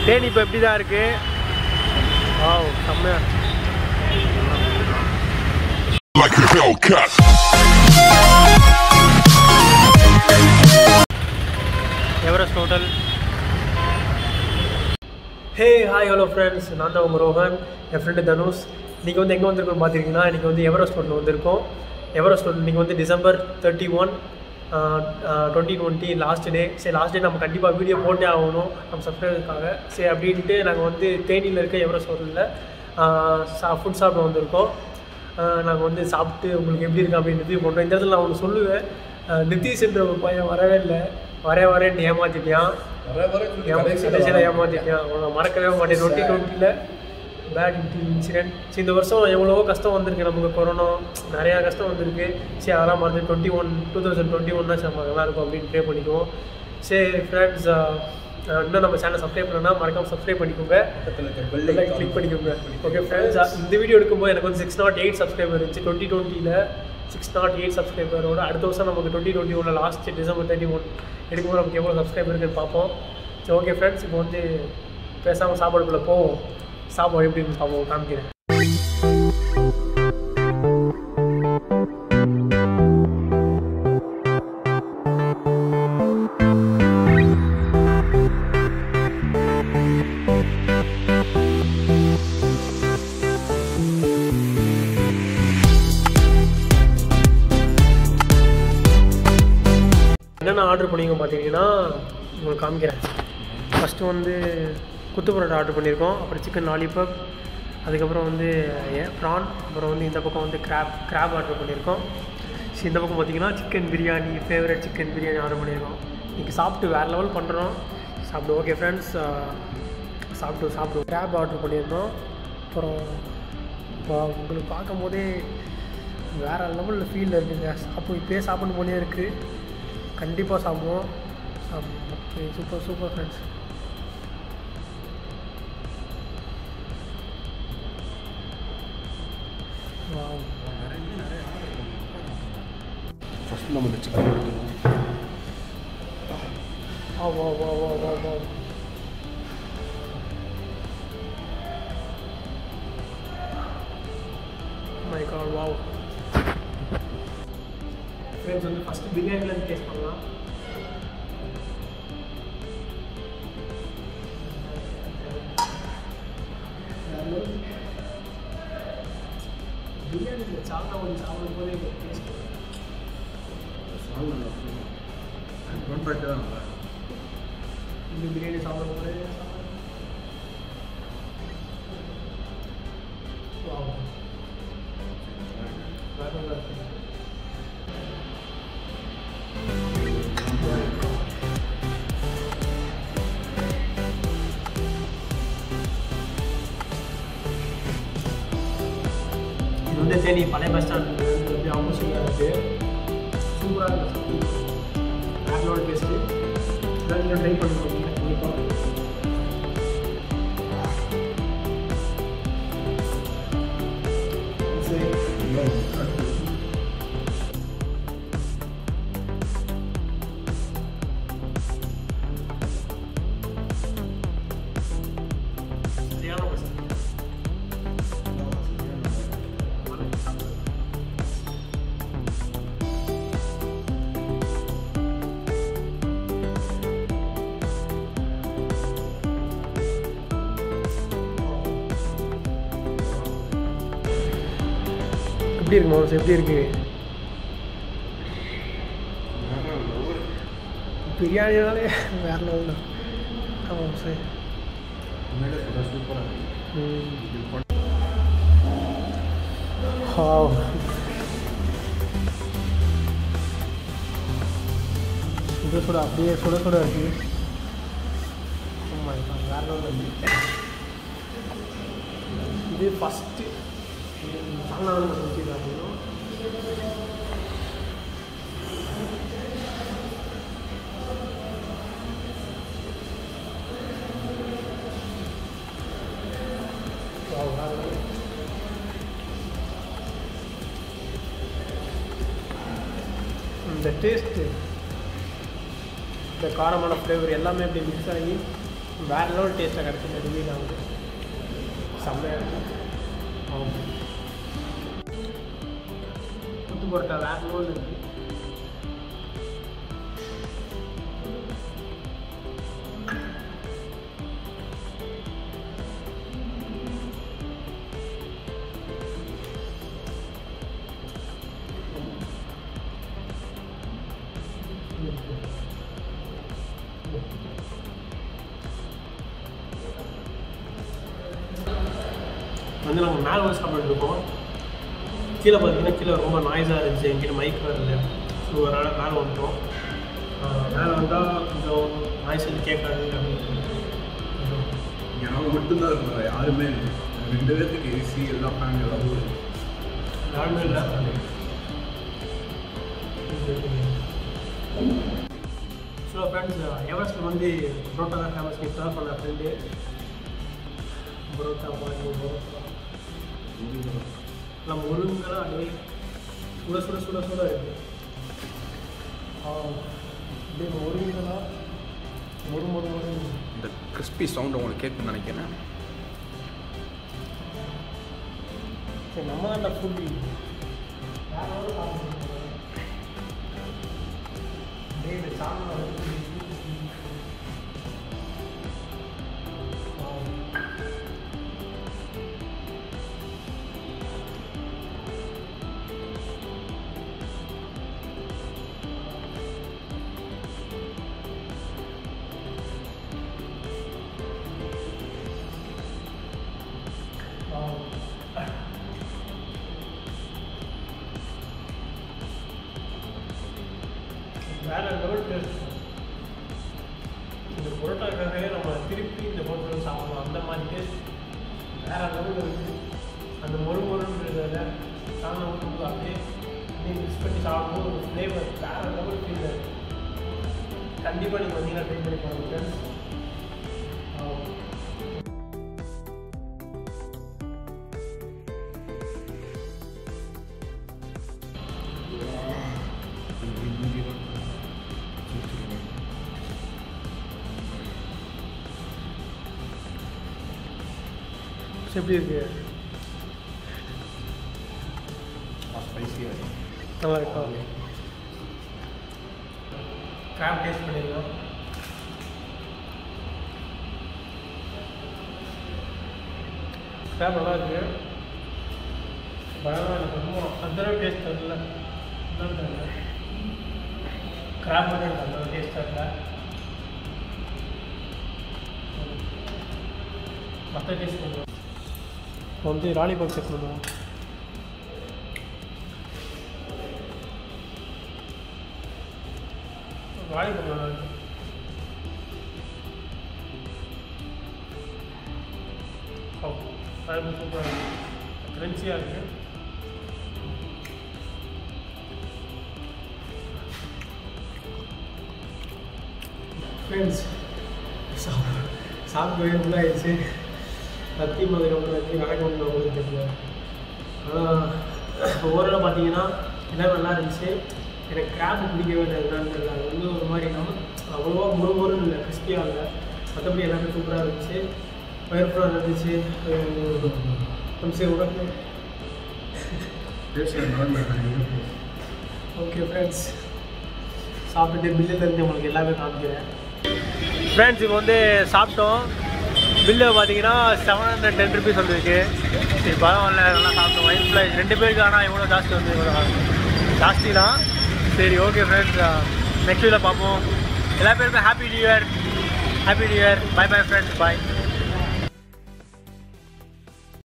தேனி இப்போ எப்படி தான் இருக்கு ஆ செம்மையா like a Hellcat. Everest hotel hey hi hello friends நான் தான் உங்கள் ரோஹன் என் ஃப்ரெண்டு தனுஷ் இன்றைக்கி வந்து எங்கே வந்திருக்கோம் பார்த்துருக்கீங்கன்னா இன்றைக்கி வந்து எவரெஸ்ட் ஹோட்டல் வந்திருக்கோம் எவரெஸ்ட் ஹோட்டல் இன்றைக்கி வந்து December thirty one twenty twenty last day சரி லாஸ்ட் டே நம்ம கண்டிப்பாக வீடியோ போட்டே ஆகணும் நம்ம சப்ஸ்கிரைபருக்காக சரி அப்படின்ட்டு நாங்கள் வந்து தேனியில் இருக்க எவரெஸ்ட் ஹோட்டலில் சா ஃபுட் சாப்பிட வந்திருக்கோம் நாங்கள் வந்து சாப்பிட்டு உங்களுக்கு எப்படி இருக்கு அப்படின்னு ரிவ்யூ பண்ணுறோம் இந்த இடத்துல நான் ஒன்று சொல்லுவேன் அஹ் நிதிஷ்ன்ற ஒரு பையன் வரவே இல்லை வரே வரேன்னு ஏமாத்திட்டியான் கடைசியில் ஏமாத்திட்டியான் அவனை மறக்கவே மாட்டேன் டுவெண்ட்டி டுவெண்ட்டியில் பேட் இன்சிடென்ட் சரி இந்த வருஷம் எவ்வளவோ கஷ்டம் வந்திருக்கு நமக்கு கொரோனா நிறையா கஷ்டம் வந்திருக்கு சரி அதெல்லாம் மறந்து twenty one two thousand twenty ஒன்னா நம்ம நல்லா இருக்கும் அப்படின்னு ப்ரே பண்ணிக்குவோம் சரி ஃப்ரெண்ட்ஸ் இன்னும் நம்ம சேனல் சப்ஸ்கிரைப் பண்ணனா மறக்காம சப்ஸ்கிரைப் பண்ணிக்கோங்க கிளிக் பண்ணிக்கோங்க ஓகே ஃப்ரெண்ட்ஸ் இந்த வீடியோ எடுக்கும்போது எனக்கு வந்து சிக்ஸ் நாட் எயிட் சப்ஸ்கிரைபர் இருந்துச்சு டுவெண்ட்டி டுவெண்ட்டியில் சிக்ஸ் நாட் எயிட் சப்ஸ்கிரைபரோட அடுத்த வருஷம் நமக்கு டுவெண்ட்டி டுவெண்ட்டி ஒன்ல லாஸ்ட் டிசம்பர் தேர்ட்டி ஒன் எடுக்கும்போது நமக்கு எவ்வளோ சப்ஸ்கிரைபர் இருக்குன்னு பார்ப்போம் சரி ஓகே ஃப்ரெண்ட்ஸ் இப்போ வந்து பேசாமல் சாப்பாடுக்குள்ளே போவோம் சாப்பாடு எப்படி இருக்குன்னு பார்ப்போம் காமிக்கிறேன் என்னென்ன ஆர்டர் பண்ணிங்க பார்த்தீங்கன்னா உங்களுக்கு காமிக்கிறேன் ஃபஸ்ட்டு வந்து குத்து பரோட்டா ஆர்டர் பண்ணியிருக்கோம் அப்புறம் சிக்கன் லாலிபப் அதுக்கப்புறம் வந்து ப்ரான் அப்புறம் வந்து இந்த பக்கம் வந்து கிராப் கிராப் ஆர்டர் பண்ணியிருக்கோம் சரி இந்த பக்கம் பார்த்தீங்கன்னா chicken biryani favourite chicken biryani order பண்ணியிருக்கோம் இன்றைக்கி சாப்பிட்டு வேறு லெவல் பண்ணுறோம் சாப்பிட்டு ஓகே ஃப்ரெண்ட்ஸ் சாப்பிட்டு சாப்பிடுவோம் கிராப் ஆர்டர் பண்ணியிருந்தோம் அப்புறம் இப்போ உங்களுக்கு பார்க்கும் போதே வேறு லெவலில் ஃபீல் இருக்குங்க சாப்பிடும் இப்போயே சாப்பிடணும் போலே இருக்குது கண்டிப்பாக சாப்பிடுவோம் okay super super friends first நம்ம இந்த சிக்கன் எடுத்துக்கணும் வா வா வா வா வா வா மை காட் வாவ் ஃப்ரெண்ட்ஸ் வந்து ஃபஸ்ட்டு பிரியாணிலேருந்து டேஸ்ட் பண்ணலாம் பிரியாணியில் சாப்பிட்டா கொஞ்சம் சாப்பிடும் போதே டேஸ்ட் இந்த பிரியாணி சாப்பிடும் போதே Wow. வேற நல்லா இருக்கு. இது வந்து தேனி பழைய பஸ் ஸ்டாண்ட் எப்படி ஆப்போசிட்டாக இருக்குது சூப்பராக இருக்குது வேறோட டேஸ்ட்டு இதான் நீங்கள் ட்ரை பண்ணி பார்த்தீங்க கண்டிப்பாக சரி சரியான பஸ் எப்படி இருக்கு மோஸ் எப்படி இருக்கு பிரியாணினாலே வேற லெவல் தான் ஆமாம் சார் Wow. சுட சுட அப்படியே சுட சுட இருக்கு Oh my God, வேற level இருக்கு. இது ஃபஸ்ட்டு சாங்னாலும் சொல்லிடுறாங்க Wow, வேற level. இந்த டேஸ்ட்டு இந்த காரமான ஃப்ளேவர் எல்லாமே அப்படி மிக்ஸ் ஆகி வேற லெவல் டேஸ்ட்டாக கிடச்சி ரிவீல் ஆகுது செம்மையாக இருக்கும் ஆமாம் குத்து பரோட்டா வேற லெவல் இருக்குது வந்து நம்ம மேலே வந்து சாப்பிட்டு இருக்கோம் கீழே பார்த்தீங்கன்னா கீழே ரொம்ப நாய்ஸாக இருந்துச்சு என்கிட்ட மைக் வரல ஸோ அதனால் மேலே வந்துட்டோம் ஆஹ் மேலே வந்தால் கொஞ்சம் நாய்ஸ் வந்து கேட்காது அப்படின்னு இங்கே நாங்கள் மட்டும்தான் இருக்கோம் யாருமே இல்லை. ரெண்டு பேர்த்துக்கு ஏசி எல்லாம் ஃபேன் எல்லாம் ஓடுது. யாருமே இல்லை ஸோ ஃப்ரெண்ட்ஸ் எவரெஸ்ட்டில் வந்து பரோட்டா தான் ஃபேமஸ் இப்போ தான் பண்ண ஃப்ரெண்டு பரோட்டா பாருங்க பரோட்டா நம்ம ஒழுங்கெல்லாம் அப்படியே சுட சுட சுட சுட இருக்கு ஆ அப்படியே ஒழுங்கெல்லாம் ஒரு ஒரு ஒரு இந்த கிறிஸ்பி சவுண்ட் உங்களுக்கு கேட்கும்னு நினைக்கிறேன் சரி நம்ம தான் ஃபுட் வேற ஒரு சாப்பிட்டு அப்படியே இந்த சாப்பிட வந்து வேற லெவல் டேஸ்ட் இந்த பரோட்டாக்காகவே நம்ம திருப்பி இந்த பரோட்டா சாப்பிடலாம் அந்த மாதிரி டேஸ்ட் வேற லெவலில் இருக்குது அந்த மொறு மொறுன்றத சாப்பிட ஊற்றும்போது அப்படியே அப்படியே மிக்ஸ் பண்ணி சாப்பிடும்போது ஒரு ஃப்ளேவர் வேற லெவல் ஃபீல் இருக்குது கண்டிப்பாக நீங்கள் வந்தீங்கன்னா ட்ரை பண்ணி பாருங்க ஃப்ரெண்ட்ஸ் எப்படி இருக்கு ஸ்பைசியாக நல்லா இருக்கா கிராப் டேஸ்ட் பண்ணிடலாம் கிராப் நல்லா இருக்கு பனானா எனக்கு ரொம்ப அந்த அளவு டேஸ்ட் தெரியல என்னன்னு தெரியல கிராப் வந்து எனக்கு அந்த அளவு டேஸ்ட் தெரியல மற்ற டேஸ்ட் பண்ணுவோம் இப்போ வந்து லாலிபாப் செக் பண்ணுவோம் லாலிபாப் நல்லா இருக்கு ஓ லாலிபாப் சூப்பராக இருக்கு கிரன்ச்சியாக இருக்கு ஃப்ரெண்ட்ஸ் சாப்பிட சாப்பிட்டு ஃபுல்லாகிடுச்சு சத்தியம் அதுக்கப்புறம் எப்படி நடக்க முடியும் உங்களுக்கு தெரியல ஆனால் ஓரளவு பார்த்தீங்கன்னா எல்லாம் நல்லா இருந்துச்சு எனக்கு கிராப் பிடிக்கவே இல்லை என்னன்னு தெரியல அது வந்து ஒரு மாதிரி நம்ம அவ்வளோவா முறுமுறுன்னு இல்லை கிறிஸ்பியாக இல்லை மற்றபடி எல்லாமே சூப்பராக இருந்துச்சு ஃபுல்லாக இருந்துச்சு கொஞ்சம் உடம்பு ஓகே ஃப்ரெண்ட்ஸ் சாப்பிட்டுட்டு பில்லில் இருந்து உங்களுக்கு எல்லாமே காமிக்கிறேன் ஃப்ரெண்ட்ஸ் இப்போ வந்து சாப்பிட்டோம் பில்லு பார்த்தீங்கன்னா செவன் ஹண்ட்ரட் டென் ருபீஸ் வந்துருக்கு சரி பரவாயில்ல நல்லா சாப்பிட்டோம் ஒயிட் ஃப்ளைஸ் ரெண்டு பேருக்கு ஆனால் இவ்வளோ ஜாஸ்தி வந்து ஜாஸ்தி தான் சரி ஓகே ஃப்ரெண்ட்ஸ் நெக்ஸ்ட் வீடியோவில் பார்ப்போம் எல்லா பேருமே happy new year happy new year bye bye friends பாய்